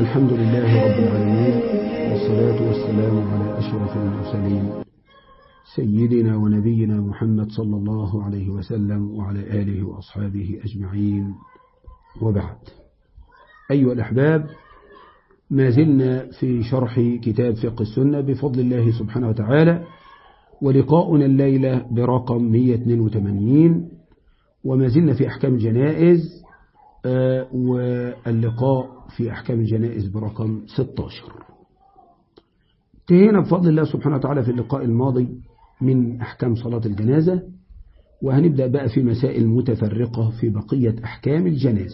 الحمد لله رب العالمين والصلاة والسلام على أشرف المرسلين سيدنا ونبينا محمد صلى الله عليه وسلم وعلى آله وأصحابه أجمعين وبعد أيها الأحباب ما زلنا في شرح كتاب فقه السنة بفضل الله سبحانه وتعالى ولقاؤنا الليلة برقم 182 وما زلنا في أحكام الجنائز واللقاء في أحكام الجنائز برقم 16 انتهينا بفضل الله سبحانه وتعالى في اللقاء الماضي من أحكام صلاة الجنازة وهنبدأ بقى في مسائل متفرقة في بقية أحكام الجنازة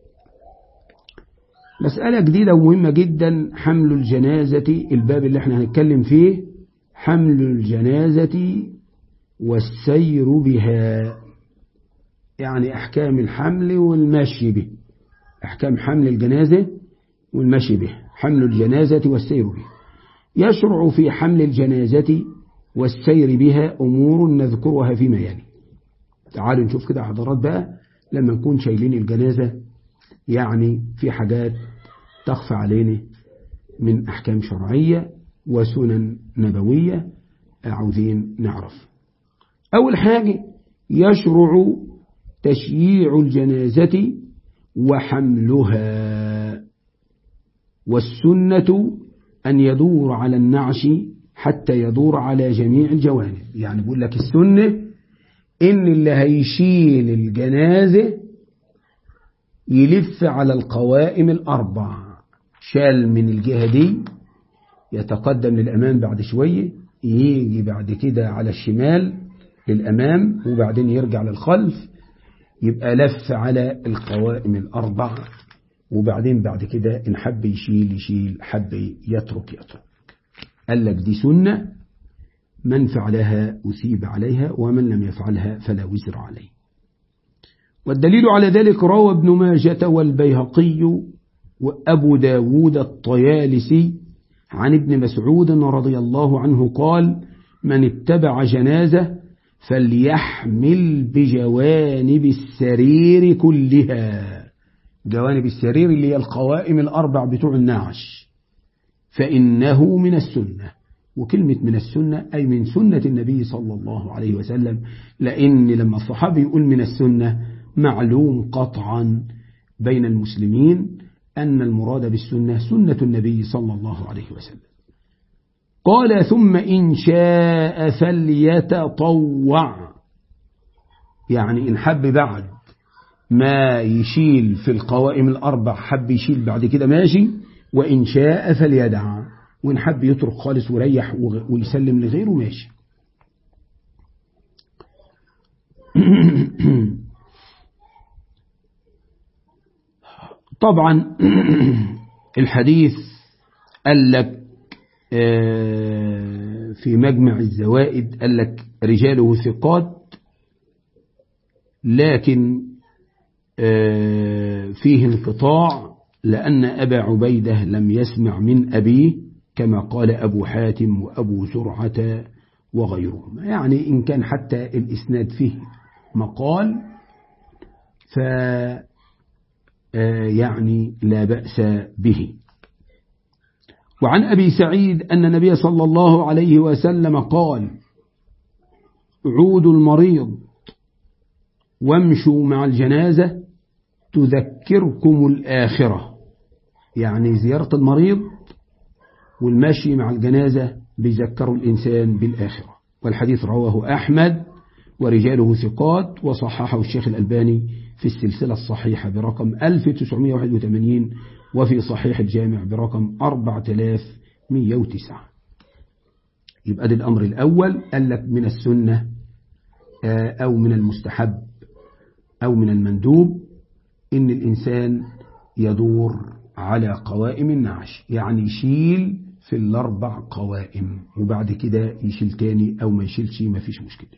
مسألة جديدة ومهمة جدا حمل الجنازة الباب اللي احنا هنتكلم فيه حمل الجنازة والسير بها يعني أحكام الحمل والمشي به أحكام حمل الجنازة والمشي به حمل الجنازة والسير به يشرع في حمل الجنازة والسير بها أمور نذكرها فيما يلي تعالوا نشوف كده حضرات بقى لما نكون شايلين الجنازة يعني في حاجات تخفى علينا من أحكام شرعية وسنن نبوية عاوزين نعرف أول حاجة يشرع تشييع الجنازة وحملها والسنة أن يدور على النعش حتى يدور على جميع الجوانب يعني بقول لك السنة إن اللي هيشيل الجنازة يلف على القوائم الأربع شال من الجهة دي يتقدم للأمام بعد شوية يجي بعد كده على الشمال للأمام وبعدين يرجع للخلف يبقى لف على القوائم الأربع وبعدين بعد كده إن حب يشيل يشيل حب يترك يترك قال لك دي سنة من فعلها أثيب عليها ومن لم يفعلها فلا وزر عليه والدليل على ذلك روى ابن ماجة والبيهقي وأبو داود الطيالسي عن ابن مسعود رضي الله عنه قال من اتبع جنازة فليحمل بجوانب السرير كلها جوانب السرير اللي هي القوائم الأربع بتوع النعش فإنه من السنة وكلمة من السنة أي من سنة النبي صلى الله عليه وسلم لأن لما الصحابي يقول من السنة معلوم قطعا بين المسلمين أن المراد بالسنة سنة النبي صلى الله عليه وسلم قال ثم إن شاء فليتطوع يعني إن حب بعد ما يشيل في القوائم الأربع حب يشيل بعد كده ماشي وإن شاء فليدع وإن حب يترك خالص ويريح ويسلم لغيره ماشي طبعا الحديث قال لك في مجمع الزوائد قال لك رجاله ثقات لكن فيه انقطاع لأن أبا عبيدة لم يسمع من أبيه كما قال أبو حاتم وأبو زرعة وغيرهم يعني إن كان حتى الإسناد فيه مقال ف يعني لا بأس به وعن أبي سعيد أن النبي صلى الله عليه وسلم قال عودوا المريض وامشوا مع الجنازة تذكركم الآخرة يعني زيارة المريض والمشي مع الجنازة بيذكروا الإنسان بالآخرة والحديث رواه أحمد ورجاله ثقات وصححه الشيخ الألباني في السلسلة الصحيحة برقم 1981 وفي صحيح الجامع برقم 4109 يبقى ده الأمر الأول قال لك من السنة أو من المستحب أو من المندوب إن الإنسان يدور على قوائم النعش يعني يشيل في الأربع قوائم وبعد كده يشيل تاني أو ما يشيلش ما فيش مشكلة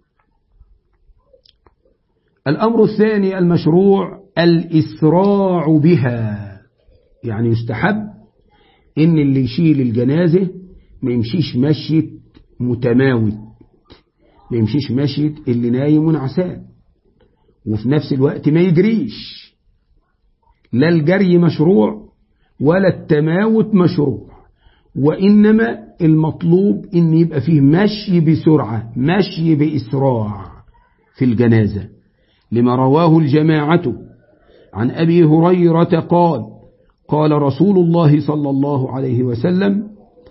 الأمر الثاني المشروع الإسراع بها يعني يستحب إن اللي يشيل الجنازة ما يمشيش مشية متماوت ما يمشيش مشية اللي نايم ونعسان وفي نفس الوقت ما يجريش لا الجري مشروع ولا التماوت مشروع وإنما المطلوب إن يبقى فيه مشي بسرعة مشي بإسراع في الجنازة لما رواه الجماعة عن أبي هريرة قال قال رسول الله صلى الله عليه وسلم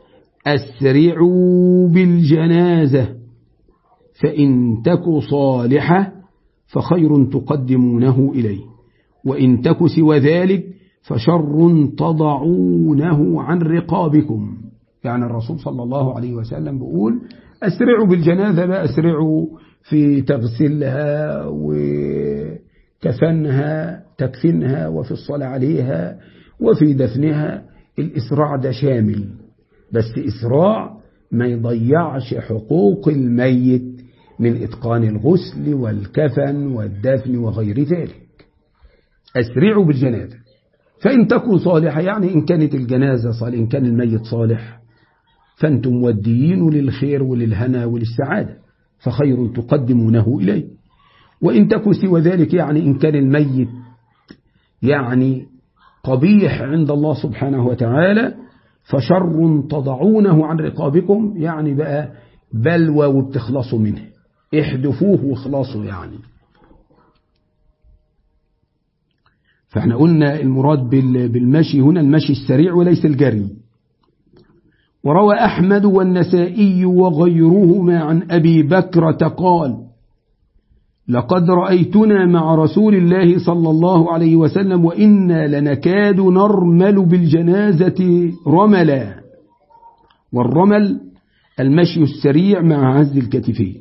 أسرعوا بالجنازة فإن تك صالحة فخير تقدمونه إليه وإن تك سوى ذلك فشر تضعونه عن رقابكم يعني الرسول صلى الله عليه وسلم بيقول أسرعوا بالجنازة بقى أسرعوا في تغسلها وكفنها تكفنها وفي الصلاة عليها وفي دفنها الإسراع ده شامل بس إسراع ما يضيعش حقوق الميت من إتقان الغسل والكفن والدفن وغير ذلك أسرعوا بالجنازة فإن تكون صالحة يعني إن كانت الجنازة صالح إن كان الميت صالح فأنتم موديين للخير وللهنا وللسعادة فخير تقدمونه إليه وإن تكن سوى ذلك يعني إن كان الميت يعني قبيح عند الله سبحانه وتعالى فشر تضعونه عن رقابكم يعني بقى بلوى وبتخلصوا منه احدفوه واخلصوا يعني فاحنا قلنا المراد بالمشي هنا المشي السريع وليس الجري وروى أحمد والنسائي وغيرهما عن أبي بكرة قال لقد رأيتنا مع رسول الله صلى الله عليه وسلم وإنا لنكاد نرمل بالجنازة رملا والرمل المشي السريع مع هز الكتفين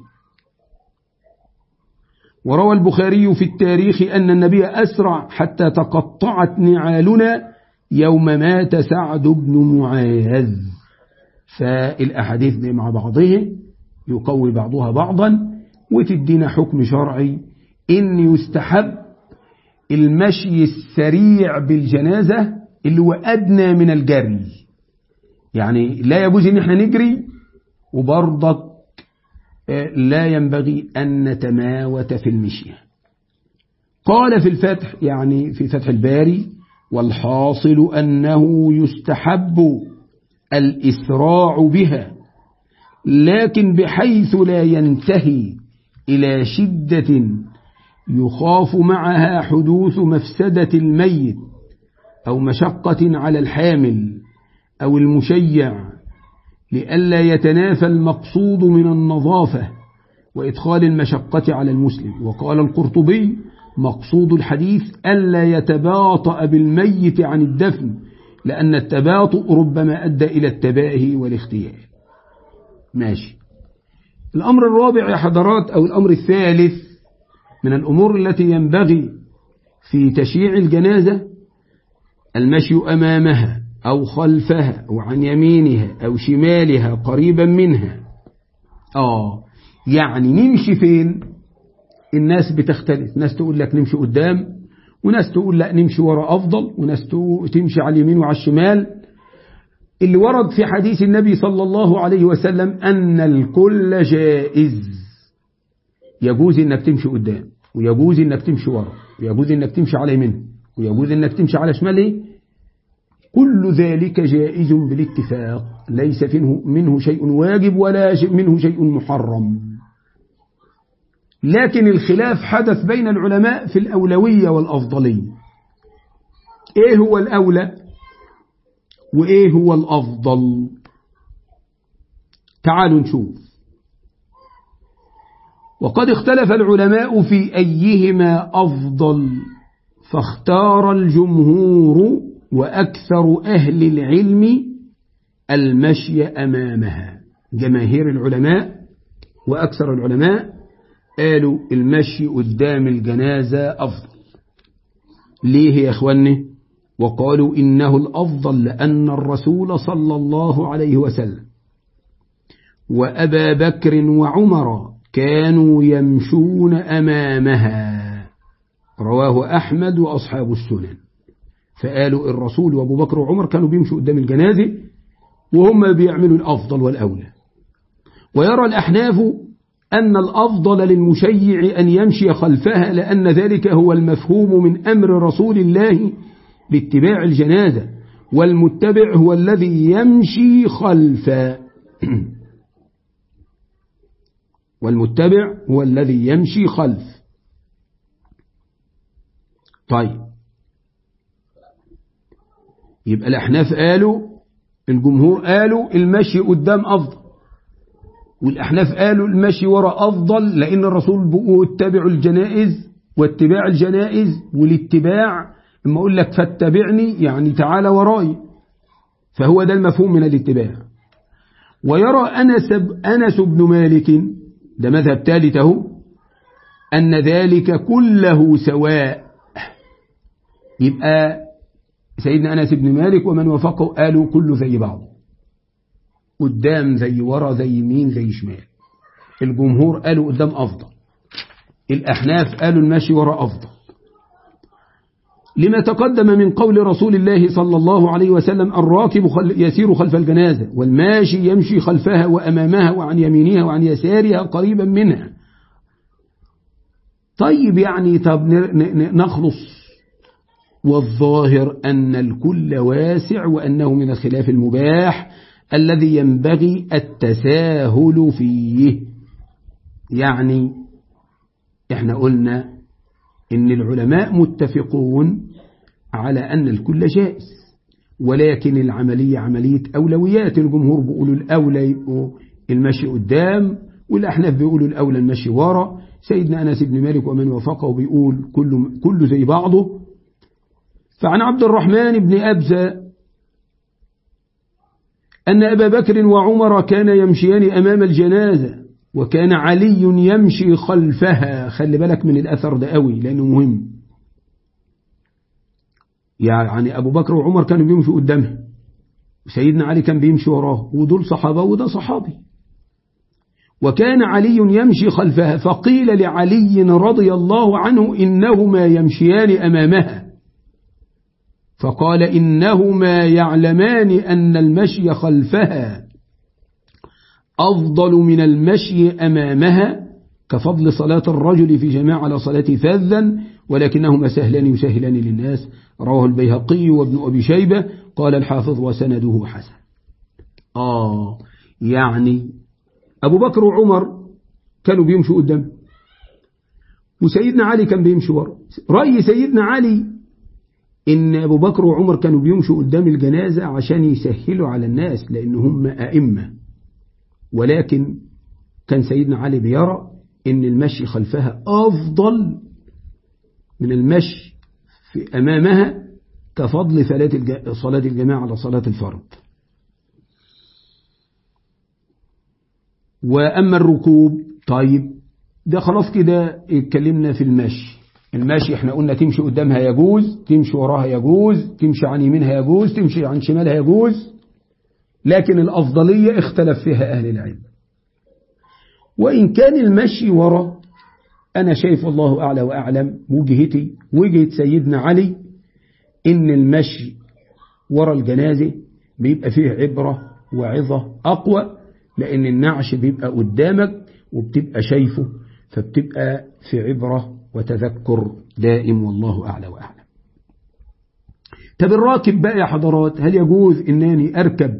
وروى البخاري في التاريخ أن النبي أسرع حتى تقطعت نعالنا يوم مات سعد بن معاذ فالأحاديث مع بعضها يقوي بعضها بعضا وتدينا حكم شرعي إن يستحب المشي السريع بالجنازة اللي هو أدنى من الجري يعني لا يجوز إن احنا نجري وبرضك لا ينبغي أن نتماوت في المشي قال في الفتح يعني في فتح الباري والحاصل أنه يستحب الإسراع بها لكن بحيث لا ينتهي إلى شدة يخاف معها حدوث مفسدة الميت أو مشقة على الحامل أو المشيع لئلا يتنافى المقصود من النظافة وإدخال المشقة على المسلم وقال القرطبي مقصود الحديث ألا يتباطأ بالميت عن الدفن لأن التباطؤ ربما أدى إلى التباهي والاختيار ماشي الأمر الرابع يا حضرات أو الأمر الثالث من الأمور التي ينبغي في تشييع الجنازة المشي أمامها أو خلفها أو عن يمينها أو شمالها قريبا منها آه يعني نمشي فين الناس بتختلف ناس تقول لك نمشي قدام وناس تقول لا نمشي ورا أفضل وناس تمشي على اليمين وعلى الشمال اللي ورد في حديث النبي صلى الله عليه وسلم أن الكل جائز يجوز انك تمشي قدام ويجوز انك تمشي ورا ويجوز انك تمشي على يمين ويجوز انك تمشي على شماله كل ذلك جائز بالاتفاق ليس منه شيء واجب ولا منه شيء محرم لكن الخلاف حدث بين العلماء في الأولوية والأفضلية إيه هو الأولى وإيه هو الأفضل تعالوا نشوف وقد اختلف العلماء في أيهما أفضل فاختار الجمهور وأكثر أهل العلم المشي أمامها جماهير العلماء وأكثر العلماء قالوا المشي قدام الجنازة أفضل ليه يا أخواني وقالوا إنه الأفضل لأن الرسول صلى الله عليه وسلم وأبا بكر وعمر كانوا يمشون أمامها رواه أحمد وأصحاب السنن فقالوا الرسول وأبو بكر وعمر كانوا بيمشوا قدام الجنازة وهم بيعملوا الأفضل والأولى ويرى الأحناف أن الأفضل للمشيع أن يمشي خلفها لأن ذلك هو المفهوم من أمر رسول الله باتباع الجنازة والمتبع هو الذي يمشي خلفه والمتبع هو الذي يمشي خلف طيب يبقى الأحناف قالوا الجمهور قالوا المشي قدام أفضل والأحناف قالوا المشي وراء أفضل لأن الرسول بقوا اتبعوا الجنائز واتباع الجنائز والاتباع اما أقول لك فاتبعني يعني تعالى وراي فهو ده المفهوم من الاتباع ويرى أنس, أنس بن مالك ده مذهب ثالث اهو أن ذلك كله سواء يبقى سيدنا أنس بن مالك ومن وفقه قالوا كله زي بعض قدام زي ورا زي يمين زي شمال الجمهور قالوا قدام أفضل الأحناف قالوا المشي وراء أفضل لما تقدم من قول رسول الله صلى الله عليه وسلم الراكب يسير خلف الجنازة والماشي يمشي خلفها وأمامها وعن يمينها وعن يسارها قريبا منها طيب يعني طب نخلص والظاهر أن الكل واسع وأنه من الخلاف المباح الذي ينبغي التساهل فيه يعني احنا قلنا ان العلماء متفقون على أن الكل جائز ولكن العملية عملية أولويات الجمهور بيقولوا الأولى يبقوا المشي قدام والأحناف بيقولوا الأولى المشي ورا سيدنا أنس بن مالك ومن وفقه بيقول كله, كله زي بعضه فعن عبد الرحمن بن أبزة أن أبا بكر وعمر كان يمشيان أمام الجنازة وكان علي يمشي خلفها خلي بالك من الأثر ده قوي لأنه مهم يعني أبو بكر وعمر كانوا بيمشوا قدامها وسيدنا علي كان بيمشي وراه ودول صحابة وده صحابي وكان علي يمشي خلفها فقيل لعلي رضي الله عنه إنهما يمشيان أمامها فقال إنهما يعلمان أن المشي خلفها أفضل من المشي أمامها كفضل صلاة الرجل في جماعة على صلاة فذا ولكنهما سهلان يسهلان للناس رواه البيهقي وابن أبي شيبة قال الحافظ وسنده حسن آه يعني أبو بكر وعمر كانوا بيمشوا قدام وسيدنا علي كان بيمشي ورا رأي سيدنا علي إن أبو بكر وعمر كانوا بيمشوا قدام الجنازة عشان يسهلوا على الناس لأن هم أئمة ولكن كان سيدنا علي بيرى إن المشي خلفها أفضل من المشي في أمامها كفضل صلاة الجماعة على صلاة الفرض وأما الركوب طيب ده خلاص كده اتكلمنا في المشي المشي احنا قلنا تمشي قدامها يجوز تمشي وراها يجوز تمشي عن يمينها يجوز تمشي عن شمالها يجوز لكن الأفضلية اختلف فيها أهل العلم وإن كان المشي ورا أنا شايف الله أعلى وأعلم وجهتي وجهة سيدنا علي إن المشي ورا الجنازة بيبقى فيه عبرة وعظة أقوى لأن النعش بيبقى قدامك وبتبقى شايفه فبتبقى في عبرة وتذكر دائم والله أعلى وأعلم طب الراكب بقى يا حضرات هل يجوز إنني أركب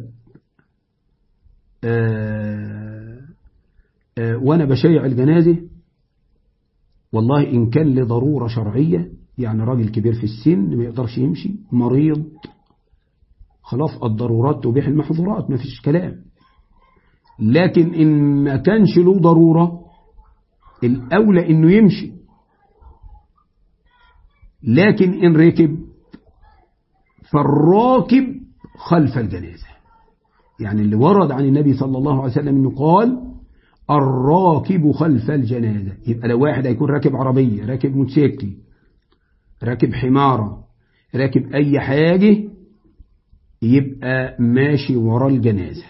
آآ آآ وأنا بشيع الجنازة والله إن كان لضرورة شرعية يعني راجل كبير في السن ما يقدرش يمشي مريض خلاص الضرورات تبيح المحظورات ما فيش كلام لكن إن ما كانش له ضرورة الأولى إنه يمشي لكن إن ركب فالراكب خلف الجنازة يعني اللي ورد عن النبي صلى الله عليه وسلم إنه قال الراكب خلف الجنازة يبقى لو واحد هيكون راكب عربية راكب موتوسيكل راكب حمارة راكب أي حاجة يبقى ماشي ورا الجنازة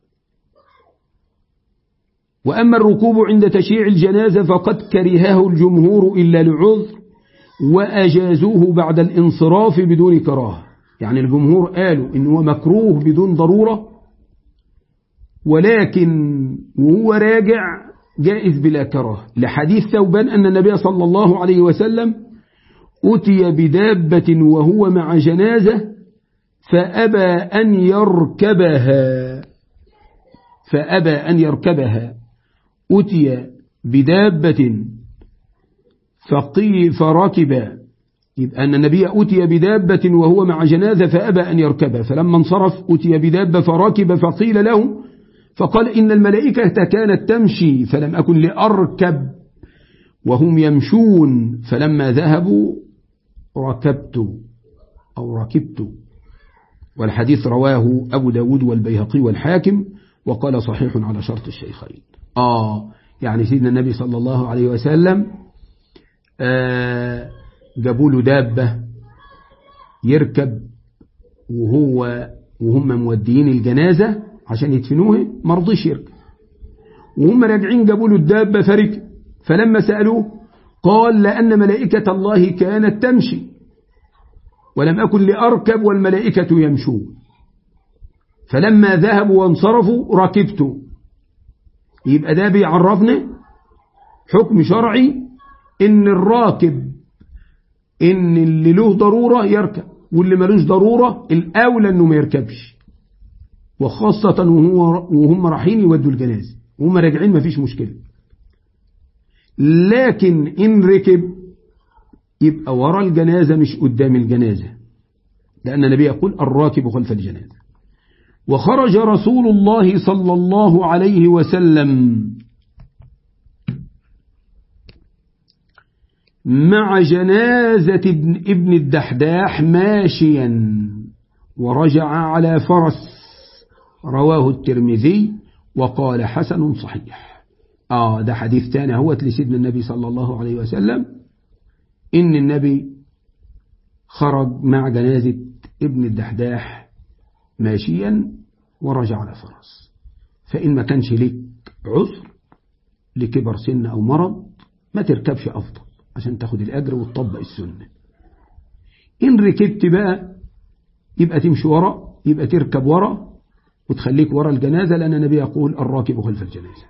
وأما الركوب عند تشييع الجنازة فقد كرهه الجمهور إلا لعذر وأجازوه بعد الانصراف بدون كراهة يعني الجمهور قالوا إنه مكروه بدون ضرورة ولكن وهو راجع جائز بلا كراهة لحديث ثوبان أن النبي صلى الله عليه وسلم أتي بدابة وهو مع جنازة فأبى أن يركبها فأبى أن يركبها أتي بدابة فقي فركب يبقى أن النبي أتي بدابة وهو مع جنازة فأبى أن يركبها فلما انصرف أتي بدابة فركب فقيل له فقال إن الملائكة كانت تمشي فلم أكن لأركب وهم يمشون فلما ذهبوا ركبت أو ركبت والحديث رواه أبو داود والبيهقي والحاكم وقال صحيح على شرط الشيخين آه يعني سيدنا النبي صلى الله عليه وسلم آه جابوا له دابة يركب وهو وهم موديين الجنازة عشان يدفنوه ما رضيش يركب وهم راجعين جابوا له الدابة فركب فلما سألوه قال لأن ملائكة الله كانت تمشي ولم أكن لأركب والملائكة يمشون فلما ذهبوا وانصرفوا ركبت يبقى ده بيعرفنا حكم شرعي ان الراكب ان اللي له ضرورة يركب واللي ملوش ضرورة الأولى انه ما يركبش وخاصة وهو وهم رايحين يودوا الجنازة وهم راجعين ما فيش مشكلة لكن إن ركب يبقى ورا الجنازة مش قدام الجنازة لأن النبي يقول الراكب خلف الجنازة وخرج رسول الله صلى الله عليه وسلم مع جنازة ابن, ابن الدحداح ماشيا ورجع على فرس رواه الترمذي وقال حسن صحيح آه ده حديث تاني هوت لسيدنا النبي صلى الله عليه وسلم إن النبي خرج مع جنازة ابن الدحداح ماشيا ورجع على فرس فإن ما كانش لك عذر لكبر سن أو مرض ما تركبش أفضل عشان تاخد الأجر وتطبق السنة إن ركبت بقى يبقى تمشي ورا يبقى تركب ورا وتخليك ورا الجنازة لأن النبي يقول الراكب خلف الجنازة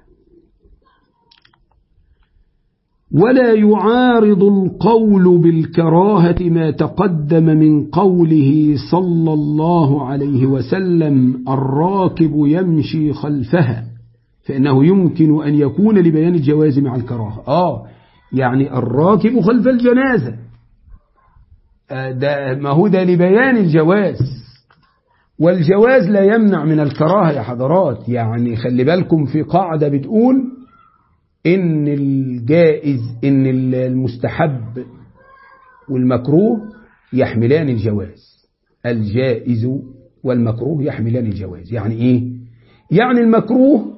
ولا يعارض القول بالكراهة ما تقدم من قوله صلى الله عليه وسلم الراكب يمشي خلفها فإنه يمكن أن يكون لبيان الجواز مع الكراهة آه يعني الراكب خلف الجنازة آه ده ما هو ده لبيان الجواز والجواز لا يمنع من الكراهة يا حضرات يعني خلي بالكم في قاعدة بتقول إن الجائز إن المستحب والمكروه يحملان الجواز الجائز والمكروه يحملان الجواز يعني إيه يعني المكروه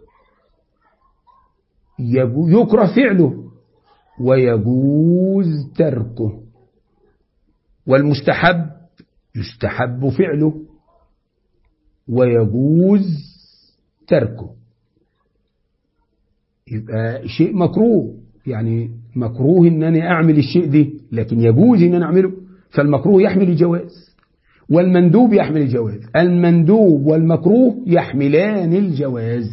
يكره فعله ويجوز تركه والمستحب يستحب فعله ويجوز تركه يبقى شيء مكروه يعني مكروه ان انا اعمل الشيء ده لكن يجوز ان انا اعمله فالمكروه يحمل الجواز والمندوب يحمل الجواز المندوب والمكروه يحملان الجواز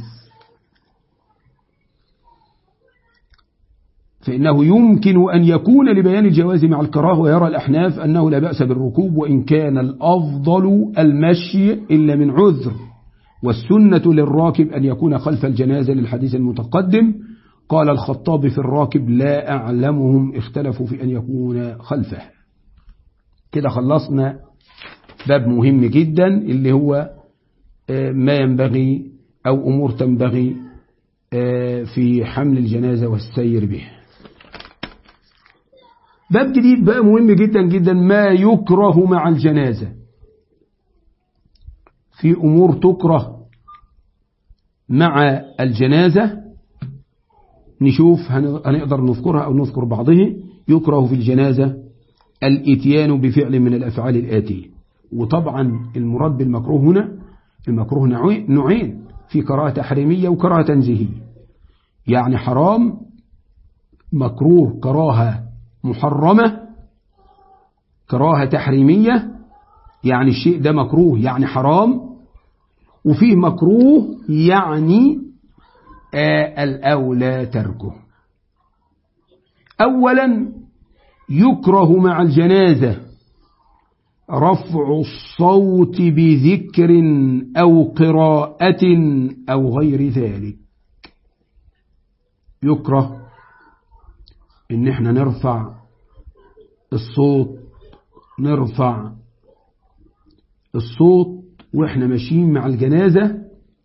فإنه يمكن أن يكون لبيان الجواز مع الكراهه ويرى الأحناف أنه لا بأس بالركوب وإن كان الأفضل المشي إلا من عذر والسنة للراكب أن يكون خلف الجنازة للحديث المتقدم قال الخطاب في الراكب لا أعلمهم اختلفوا في أن يكون خلفه كده خلصنا باب مهم جدا اللي هو ما ينبغي أو أمور تنبغي في حمل الجنازة والسير به باب جديد بقى مهم جدا جدا ما يكره مع الجنازة في أمور تكره مع الجنازة نشوف هنقدر نذكرها أو نذكر بعضه يكره في الجنازة الاتيان بفعل من الأفعال الآتية وطبعا المراد بالمكروه هنا المكروه نوعين في كراهة تحريمية وكراهة تنزيهية يعني حرام مكروه كراهة محرمة كراهة تحريمية يعني الشيء ده مكروه يعني حرام وفيه مكروه يعني آه الأولى تركه أولا يكره مع الجنازة رفع الصوت بذكر أو قراءة أو غير ذلك يكره إن احنا نرفع الصوت نرفع الصوت وإحنا ماشيين مع الجنازة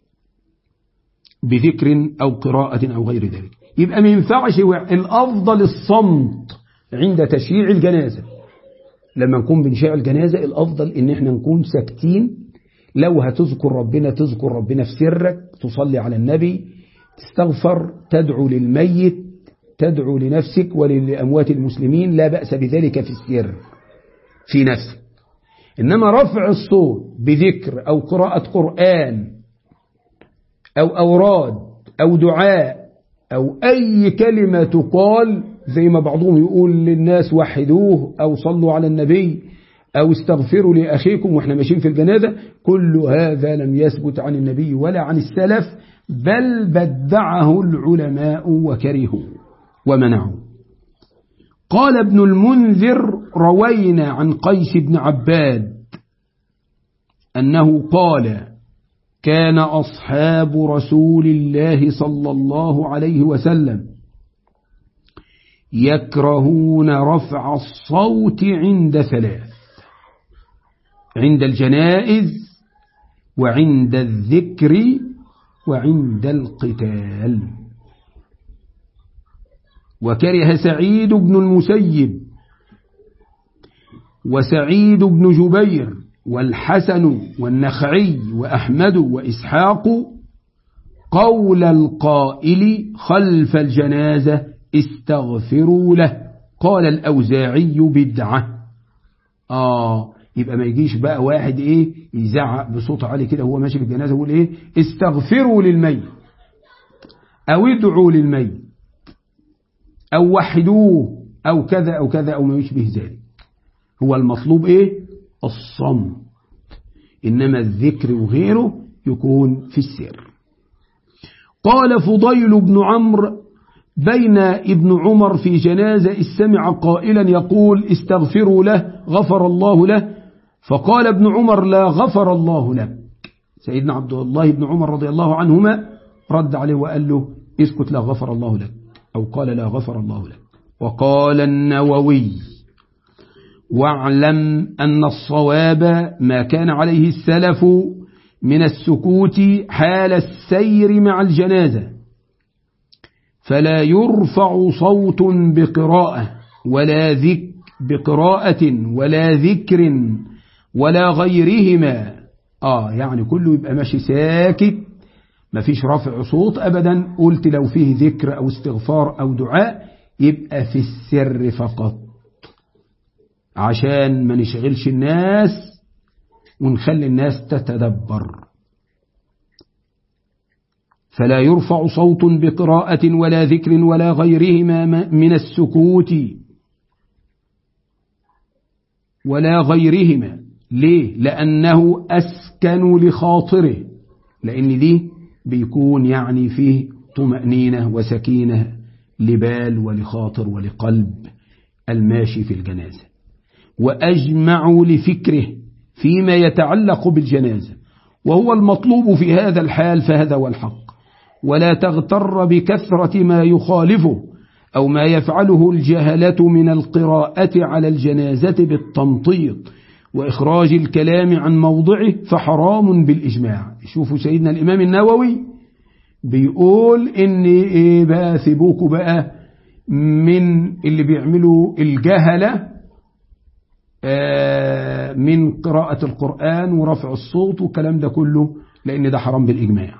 بذكر أو قراءة أو غير ذلك يبقى ما ينفعش الأفضل الصمت عند تشييع الجنازة لما نكون بنشيع الجنازة الأفضل إن احنا نكون ساكتين لو هتذكر ربنا تذكر ربنا في سرك تصلي على النبي تستغفر تدعو للميت تدعو لنفسك ولأموات المسلمين لا بأس بذلك في السر في نفسك إنما رفع الصوت بذكر أو قراءة قرآن أو أوراد أو دعاء أو أي كلمة تقال زي ما بعضهم يقول للناس وحدوه أو صلوا على النبي أو استغفروا لأخيكم وإحنا ماشيين في الجنازة كل هذا لم يثبت عن النبي ولا عن السلف بل بدعه العلماء وكرهوا ومنعوا قال ابن المنذر روينا عن قيس بن عباد أنه قال كان أصحاب رسول الله صلى الله عليه وسلم يكرهون رفع الصوت عند ثلاث عند الجنائز وعند الذكر وعند القتال وكره سعيد بن المسيب وسعيد بن جبير والحسن والنخعي وأحمد وإسحاق قول القائل خلف الجنازة استغفروا له قال الأوزاعي بدعة آه يبقى ما يجيش بقى واحد ايه يزعق بصوت عالي كده هو ماشي في الجنازة يقول ايه استغفروا للميت او ادعوا للميت او وحدوه او كذا او كذا او ما يشبه ذلك هو المطلوب ايه الصمت انما الذكر وغيره يكون في السر قال فضيل بن عمرو بين ابن عمر في جنازة استمع قائلا يقول استغفروا له غفر الله له فقال ابن عمر لا غفر الله لك سيدنا عبد الله بن عمر رضي الله عنهما رد عليه وقال له اسكت لا غفر الله لك أو قال لا غفر الله لك وقال النووي واعلم أن الصواب ما كان عليه السلف من السكوت حال السير مع الجنازة فلا يرفع صوت بقراءة ولا ذك بقراءة ولا ذكر ولا غيرهما آه يعني كله يبقى ماشي ساكت مفيش رفع صوت أبدا قلت لو فيه ذكر أو استغفار أو دعاء يبقى في السر فقط عشان ما نشغلش الناس ونخلي الناس تتدبر فلا يرفع صوت بقراءة ولا ذكر ولا غيرهما من السكوت ولا غيرهما ليه؟ لأنه أسكن لخاطره لأن دي بيكون يعني فيه طمأنينة وسكينة لبال ولخاطر ولقلب الماشي في الجنازة وأجمع لفكره فيما يتعلق بالجنازة وهو المطلوب في هذا الحال فهذا هو الحق ولا تغتر بكثرة ما يخالفه أو ما يفعله الجهلة من القراءة على الجنازة بالتمطيط وإخراج الكلام عن موضعه فحرام بالإجماع شوفوا سيدنا الإمام النووي بيقول إن إيه بقى سيبوكوا بقى من اللي بيعملوا الجهلة من قراءة القرآن ورفع الصوت والكلام ده كله لأن ده حرام بالإجماع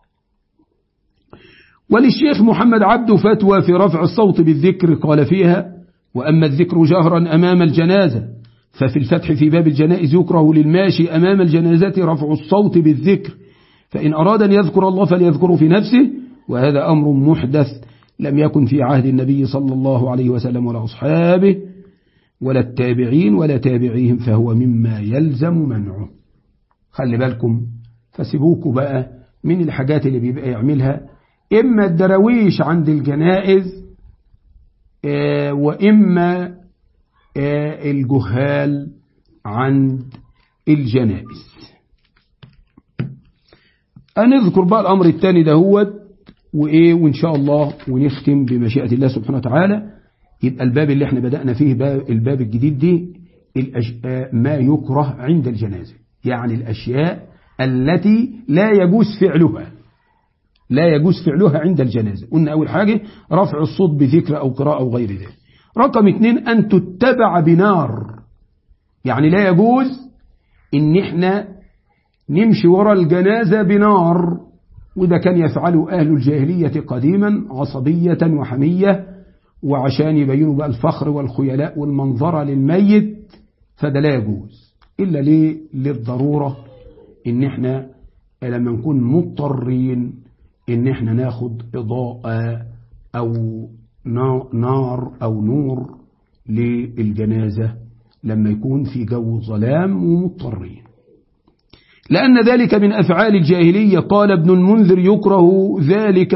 وللشيخ محمد عبده فتوى في رفع الصوت بالذكر قال فيها وأما الذكر جهرا أمام الجنازة ففي الفتح في باب الجنائز يكره للماشي أمام الجنازة رفع الصوت بالذكر فإن أراد أن يذكر الله فليذكره في نفسه وهذا أمر محدث لم يكن في عهد النبي صلى الله عليه وسلم ولا أصحابه ولا التابعين ولا تابعيهم فهو مما يلزم منعه خلي بالكم فسيبوكوا بقى من الحاجات اللي بيبقى يعملها إما الدراويش عند الجنائز وإما الجهال عند الجنائز هنذكر بقى الأمر الثاني ده هو وإيه وإن شاء الله ونختم بمشيئة الله سبحانه وتعالى يبقى الباب اللي احنا بدأنا فيه باب الباب الجديد دي ما يكره عند الجنازة يعني الأشياء التي لا يجوز فعلها لا يجوز فعلها عند الجنازة قلنا أول حاجة رفع الصوت بذكر أو قراءة أو غير ذلك رقم اثنين أن تتبع بنار يعني لا يجوز إن احنا نمشي وراء الجنازة بنار وده كان يفعله أهل الجاهلية قديما عصبية وحمية وعشان يبينوا بقى الفخر والخيلاء والمنظرة للميت فده لا يجوز إلا ليه للضرورة إن احنا لما نكون مضطرين إن احنا ناخد إضاءة أو نار أو نور للجنازة لما يكون في جو ظلام ومضطرين لأن ذلك من أفعال الجاهلية قال ابن المنذر يكره ذلك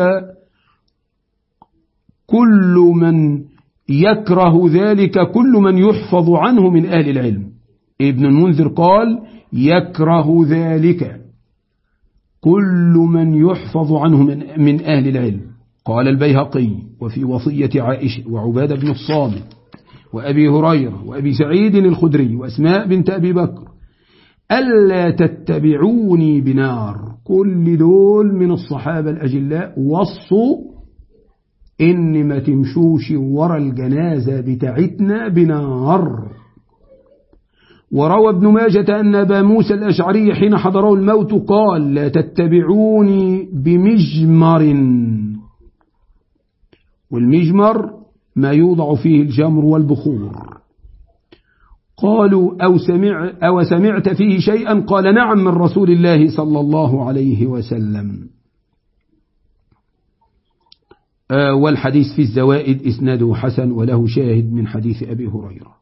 كل من يكره ذلك كل من يحفظ عنه من أهل العلم ابن المنذر قال يكره ذلك كل من يحفظ عنه من, من أهل العلم قال البيهقي وفي وصية عائشة وعبادة بن الصامت وأبي هريرة وأبي سعيد الخدري وأسماء بنت أبي بكر ألا تتبعوني بنار كل دول من الصحابة الأجلاء وصوا إن ما تمشوش ورا الجنازة بتاعتنا بنار وروى ابن ماجة أن أبا موسى الأشعري حين حضره الموت قال لا تتبعوني بمجمر والمجمر ما يوضع فيه الجمر والبخور قالوا أو, سمع أو سمعت فيه شيئا قال نعم من رسول الله صلى الله عليه وسلم آه والحديث في الزوائد إسناده حسن وله شاهد من حديث أبي هريرة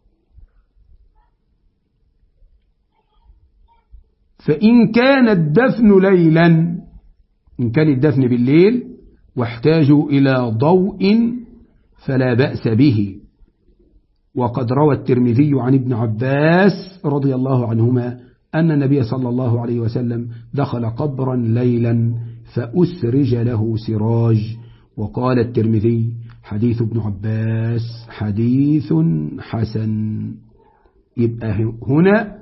فإن كان الدفن ليلا إن كان الدفن بالليل واحتاجوا إلى ضوء فلا بأس به وقد روى الترمذي عن ابن عباس رضي الله عنهما أن النبي صلى الله عليه وسلم دخل قبرا ليلا فأسرج له سراج وقال الترمذي حديث ابن عباس حديث حسن يبقى هنا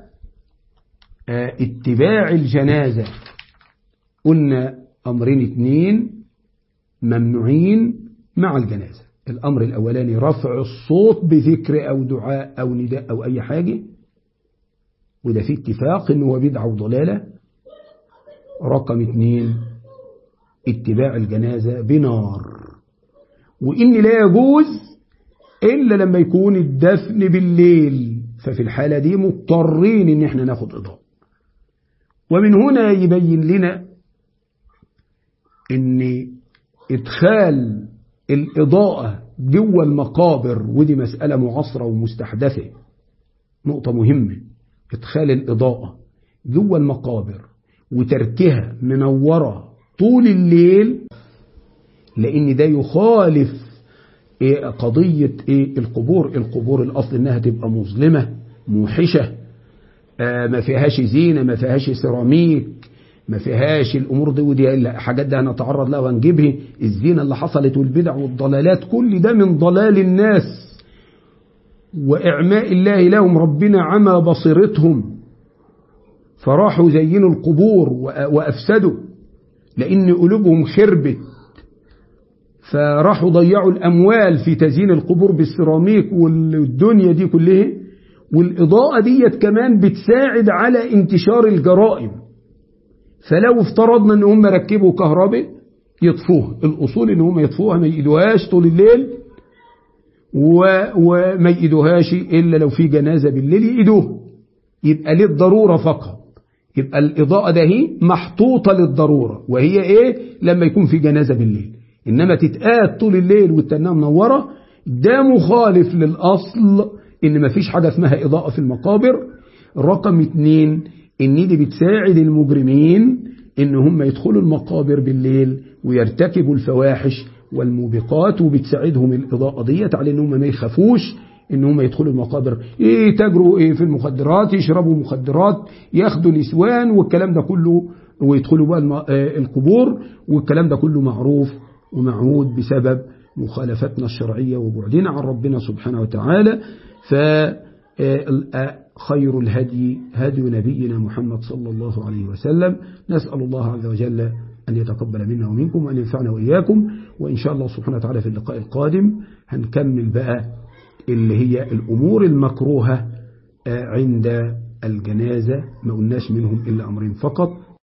اتباع الجنازة قلنا أمرين اثنين ممنوعين مع الجنازة الأمر الأولاني رفع الصوت بذكر أو دعاء أو نداء أو أي حاجة وده في اتفاق إنه هو بدعة وضلالة رقم اثنين اتباع الجنازة بنار وإن لا يجوز إلا لما يكون الدفن بالليل ففي الحالة دي مضطرين إن احنا ناخد إضاءة ومن هنا يبين لنا إن إدخال الإضاءة جوه المقابر ودي مسألة معاصرة ومستحدثة نقطة مهمة إدخال الإضاءة جوه المقابر وتركها منورة طول الليل لأن ده يخالف إيه قضية إيه القبور القبور الأصل إنها تبقى مظلمة موحشة آه ما فيهاش زينة ما فيهاش سيراميك ما فيهاش الأمور دي ودي حاجات دي هنتعرض لها ونجيبها الزينة اللي حصلت والبدع والضلالات كل ده من ضلال الناس وإعماء الله لهم ربنا عمى بصيرتهم فراحوا زينوا القبور وأفسدوا لأن قلوبهم خربت فراحوا ضيعوا الأموال في تزيين القبور بالسيراميك والدنيا دي كلها والإضاءة ديت كمان بتساعد على انتشار الجرائم فلو افترضنا ان هم ركبوا كهرباء يطفوها الأصول ان هم يطفوها ما يقيدوهاش طول الليل وما يقيدوهاش إلا لو في جنازة بالليل يقيدوها يبقى للضرورة فقط يبقى الإضاءة ده هي محطوطة للضرورة وهي إيه لما يكون في جنازة بالليل إنما تتقاد طول الليل والتنام منورة ده مخالف للأصل إن مفيش حاجة اسمها إضاءة في المقابر رقم اتنين إن دي بتساعد المجرمين إن هم يدخلوا المقابر بالليل ويرتكبوا الفواحش والموبقات وبتساعدهم الإضاءة ديت على إن هم ما يخافوش ان هم يدخلوا المقابر ايه تجروا ايه في المخدرات يشربوا مخدرات ياخدوا نسوان والكلام ده كله ويدخلوا بقى القبور والكلام ده كله معروف ومعهود بسبب مخالفتنا الشرعية وبعدنا عن ربنا سبحانه وتعالى فخير الهدي هدي نبينا محمد صلى الله عليه وسلم نسأل الله عز وجل أن يتقبل منا ومنكم وأن ينفعنا وإياكم وإن شاء الله سبحانه وتعالى في اللقاء القادم هنكمل بقى اللي هي الأمور المكروهة عند الجنازة ما قلناش منهم إلا أمرين فقط